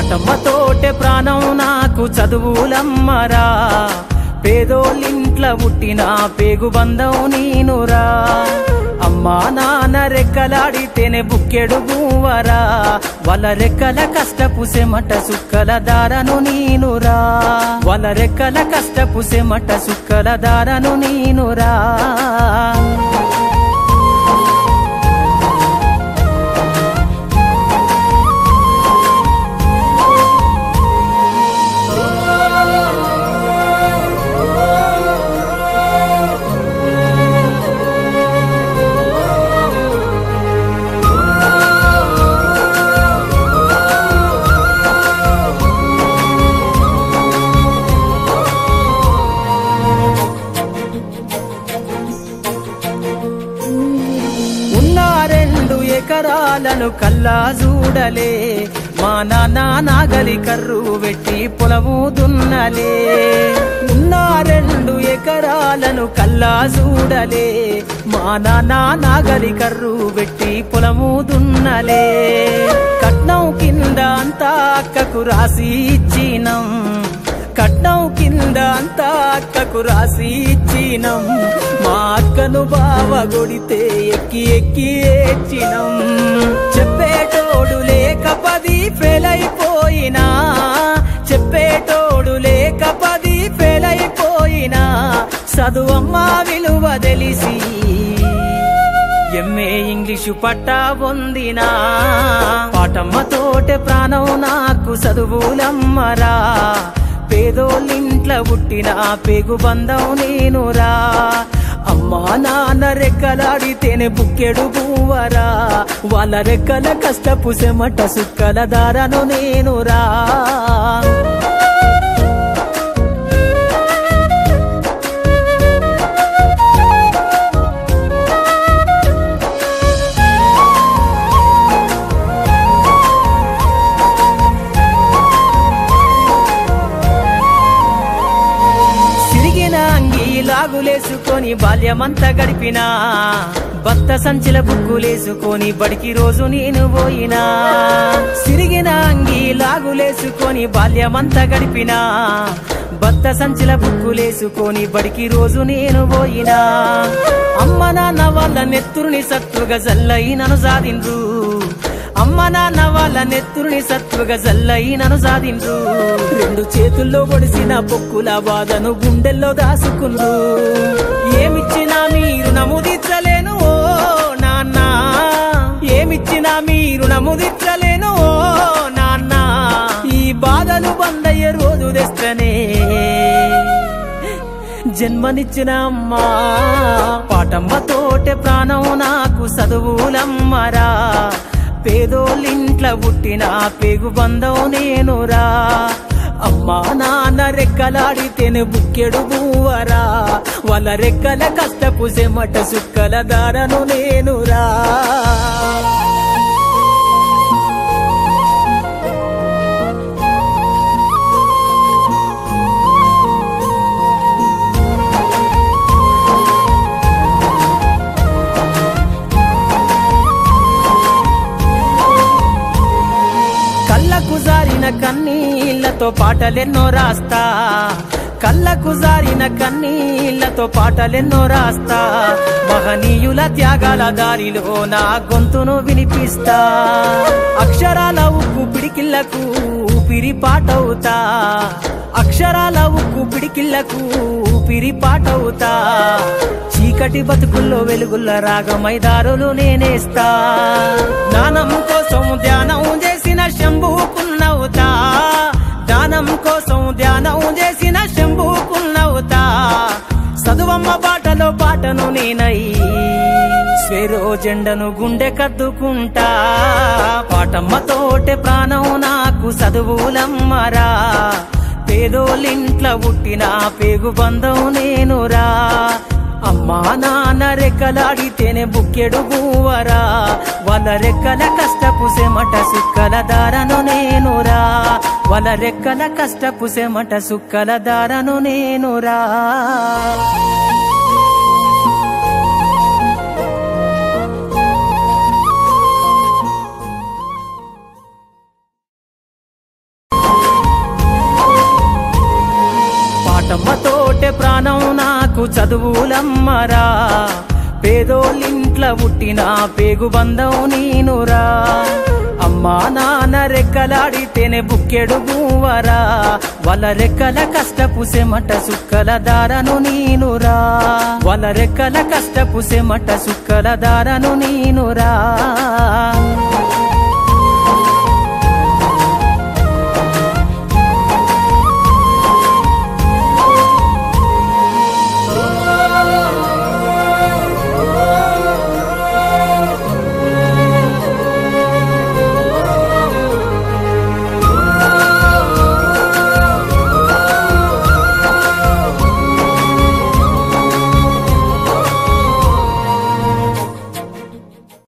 పాటమ్మతోటే ప్రాణం నాకు చదువులమ్మరా పేదోళ్ళింట్ల పుట్టిన పేగు బంధం నీనురా అమ్మా నాన్న రెక్కలాడితేనే బుక్కెడు బూవరా వాళ్ళ రెక్కల కష్టపు సెమట సుక్కల దారను నీనురా వాళ్ళ రెక్కల కష్టపు సెమట సుక్కల దారను నీనురా ఉన్న రెండు ఎకరాలను కల్లా చూడలే మా నాన్న నాగలి కర్రు పెట్టి పొలము దున్నలే ఉన్న రెండు ఎకరాలను కల్లా చూడలే మా నాన్న నాగలి కర్రు పెట్టి పొలము దున్నలే కట్నం కింద అంతా అక్కకు రాసి ఇచ్చినం కట్నం కింద అంతా అక్కకు రాసి ఇచ్చినం మా అక్కను బావ కొడితే ఎక్కి ఎక్కి ఏడ్చినం చెప్పేటోడు లేక పది ఫెయిలైపోయినా చెప్పేటోడు లేక పది ఫెయిలైపోయినా చదువమ్మ విలువ తెలిసి ఎంఏ ఇంగ్లీషు పట్టా పొందినా పాటమ్మతోటే ప్రాణం నాకు చదువులమ్మరా పేదోళ్ళింట్ల పుట్టిన పేగు బంధం నేనురా అమ్మా నాన్న రెక్కలాడితేనే బుక్కెడు బూవరా వాళ్ళ రెక్కల కష్టపు సెమట సుక్కల దారను నేనురా సిరిగిన అంగి లాగులేసుకొని బాల్యమంతా గడిపినా భర్త సంచిల బుక్కులేసుకొని బడికి రోజు నేను పోయినా సిరిగిన అంగి లాగులేసుకొని బాల్యమంతా గడిపినా భర్త సంచిల బుక్కులేసుకొని బడికి రోజు నేను పోయినా అమ్మ నాన్న వాళ్ళ నెత్తురుని సత్తుగా జల్లయి నన్ను సాధిండ్రు అమ్మ నాన్న వాళ్ళ నెత్తురుని సత్తుగా జల్లయి నన్ను సాధిండ్రు రెండు చేతుల్లో పొడిసిన పొక్కుల బాధను గుండెల్లో దాసుకుండ్రు ఏమిచ్చినా మీరు నముదిచ్చలేను ఓ నాన్న ఏమిచ్చినా మీరు నముదిచ్చలేను ఓ నాన్న ఈ బాధలు బందయ్యే రోజు తెస్తనే జన్మనిచ్చిన అమ్మా పాటమ్మతోటే ప్రాణం నాకు చదువులమ్మరా పేదోళ్ళింట్ల పుట్టిన పేగు బంధం నేనురా అమ్మా నాన్న రెక్కలాడితేనే బుక్కెడు బూవరా వాళ్ళ రెక్కల కష్టపు సెమట సుక్కల దారను నేనురా కళ్ళకు జారిన కన్నీళ్లతో పాటలెన్నో రాస్తా కళ్ళకు జారిన కన్నీళ్లతో పాటలెన్నో రాస్తా మహనీయుల త్యాగాల దారిలో నా గొంతును వినిపిస్తా అక్షరాల ఉక్కు పిడికిళ్లకు ఊపిరి పాటవుతా అక్షరాల ఉక్కు పిడికిళ్లకు ఊపిరి పాటవుతా చీకటి బతుకుల్లో వెలుగుల్ల రాగమై దారులు నేనేస్తా దానం కోసం ధ్యానం చేసిన శంభుకున్నవుతా దానం కోసం ధ్యానం చేసిన శంభుకున్నవుతా చదువమ్మ బాటలో పాటను నేనై స్వేరో జెండను గుండె కద్దుకుంటా పాటమ్మతోటే ప్రాణం నాకు చదువులమ్మరా పేదోళ్ళింట్ల పుట్టిన పేగు బంధం నేనురా అమ్మా నాన్న రెక్కలాడితేనే బుక్కెడు బూవరా వాళ్ళ రెక్కల కష్టపు సెమట సుక్కల దారను నేనురా వాళ్ళ రెక్కల కష్టపు సెమట సుక్కల దారను నేనురా నాకు చదువులమ్మరా పేదోళ్ళింట్ల పుట్టిన పేగు బంధం నీనురా అమ్మా నాన్న రెక్కలాడితేనే బుక్కెడు బూవరా వాళ్ళ రెక్కల కష్టపు సెమట సుక్కల దారను నీనురా వాళ్ళ రెక్కల కష్టపు సెమట సుక్కల దారను నీనురా